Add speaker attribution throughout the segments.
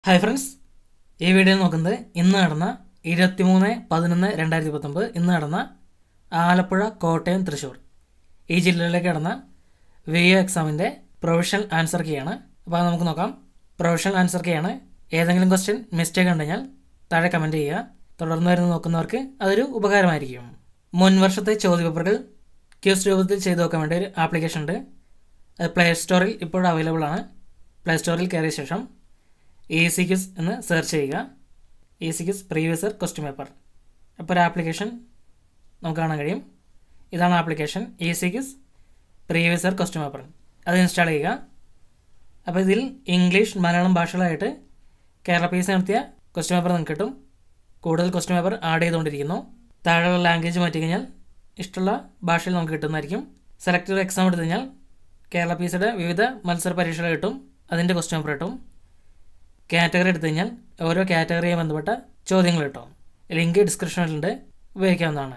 Speaker 1: hi friends ഈ video നോക്കുന്നത് ഇന്ന് നടന്ന ഇരുപത്തിമൂന്ന് പതിനൊന്ന് രണ്ടായിരത്തി പത്തൊമ്പത് ഇന്ന് നടന്ന ആലപ്പുഴ കോട്ടയം തൃശ്ശൂർ ഈ ജില്ലകളിലേക്ക് നടന്ന വി ഒ എക്സാമിൻ്റെ പ്രൊവിഷണൽ ആൻസർ കീയാണ് അപ്പോൾ അത് നമുക്ക് നോക്കാം പ്രൊവിഷണൽ ആൻസർ കീയാണ് ഏതെങ്കിലും ക്വസ്റ്റ്യൻ മിസ്റ്റേക്ക് ഉണ്ടെങ്കിൽ താഴെ കമൻറ്റ് ചെയ്യുക തുടർന്ന് വരുന്ന നോക്കുന്നവർക്ക് അതൊരു ഉപകാരമായിരിക്കും മുൻ വർഷത്തെ ചോദ്യപേപ്പറുകൾ ക്യൂസ് രൂപത്തിൽ ചെയ്തു നോക്കാൻ വേണ്ടി ഒരു ആപ്ലിക്കേഷൻ ഉണ്ട് അത് പ്ലേ സ്റ്റോറിൽ ഇപ്പോൾ അവൈലബിൾ ആണ് പ്ലേ സ്റ്റോറിൽ കയറിയ ശേഷം ഇ സി ക്യൂസ് എന്ന് സെർച്ച് ചെയ്യുക E C Qs previous year question paper അപ്പോൾ ഒരു ആപ്ലിക്കേഷൻ നമുക്ക് കാണാൻ കഴിയും ഇതാണ് application E C Qs previous year question paper അത് ഇൻസ്റ്റാൾ ചെയ്യുക അപ്പോൾ ഇതിൽ ഇംഗ്ലീഷ് മലയാളം ഭാഷകളായിട്ട് കേരള പി എസ് നടത്തിയ ക്വസ്റ്റ്യൻ പേപ്പർ നിങ്ങൾക്ക് കിട്ടും കൂടുതൽ ക്വസ്റ്റ്യൻ പേപ്പർ ആഡ് ചെയ്തുകൊണ്ടിരിക്കുന്നു താഴെയുള്ള ലാംഗ്വേജ് മാറ്റി കഴിഞ്ഞാൽ ഇഷ്ടമുള്ള ഭാഷയിൽ നമുക്ക് കിട്ടുന്നതായിരിക്കും സെലക്ട് ചെയ്ത എക്സാം എടുത്തു കഴിഞ്ഞാൽ കേരള പി സിയുടെ വിവിധ മത്സര പരീക്ഷകൾ കിട്ടും അതിൻ്റെ ക്വസ്റ്റ്യൻ പേപ്പർ കിട്ടും കാറ്റഗറി എടുത്തു കഴിഞ്ഞാൽ ഓരോ കാറ്റഗറിയെ ബന്ധപ്പെട്ട ചോദ്യങ്ങൾ കിട്ടും ലിങ്ക് ഡിസ്ക്രിപ്ഷനിലുണ്ട് ഉപയോഗിക്കാവുന്നതാണ്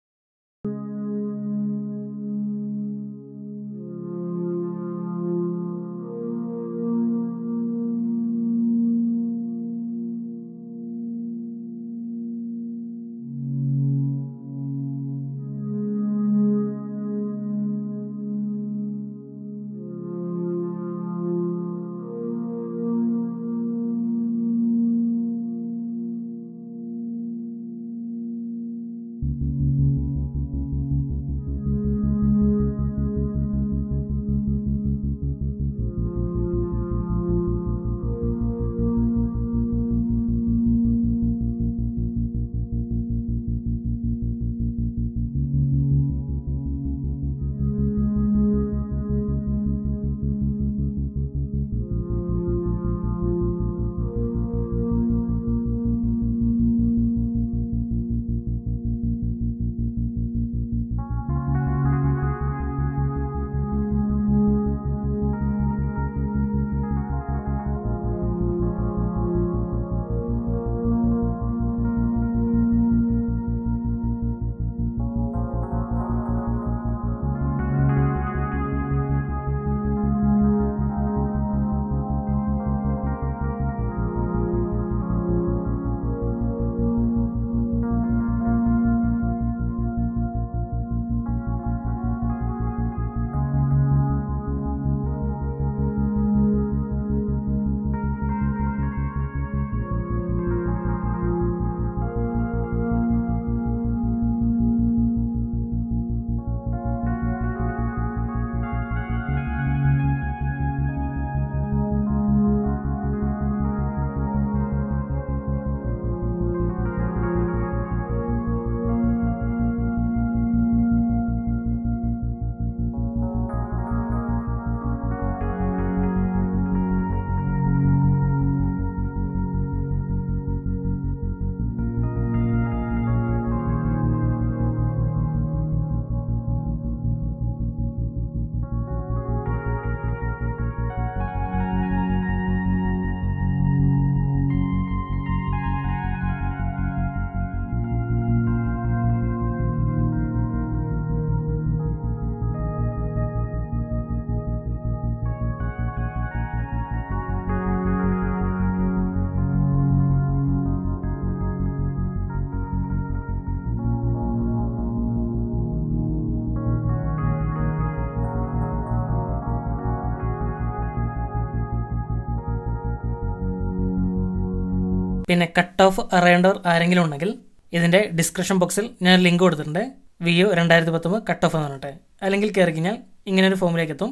Speaker 1: പിന്നെ കട്ട് ഓഫ് അറിയേണ്ടവർ ആരെങ്കിലും ഉണ്ടെങ്കിൽ ഇതിൻ്റെ ഡിസ്ക്രിപ്ഷൻ ബോക്സിൽ ഞാൻ ലിങ്ക് കൊടുത്തിട്ടുണ്ട് വി ഒ രണ്ടായിരത്തി പത്തൊമ്പത് കട്ട് ഓഫ് എന്ന് പറഞ്ഞിട്ട് അല്ലെങ്കിൽ കയറി കഴിഞ്ഞാൽ ഇങ്ങനെ ഒരു ഫോമിലേക്ക് എത്തും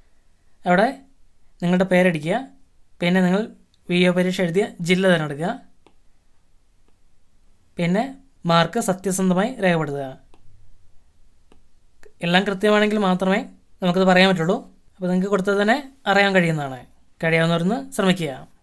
Speaker 1: അവിടെ നിങ്ങളുടെ പേരടിക്കുക പിന്നെ നിങ്ങൾ വി ഒ പരീക്ഷ എഴുതിയ ജില്ല തിരഞ്ഞെടുക്കുക പിന്നെ മാർക്ക് സത്യസന്ധമായി രേഖപ്പെടുത്തുക എല്ലാം കൃത്യമാണെങ്കിൽ മാത്രമേ നമുക്കത് പറയാൻ പറ്റുള്ളൂ അപ്പോൾ നിങ്ങൾക്ക് കൊടുത്തത് തന്നെ അറിയാൻ കഴിയുന്നതാണ് കഴിയാവുന്നവരൊന്ന് ശ്രമിക്കുക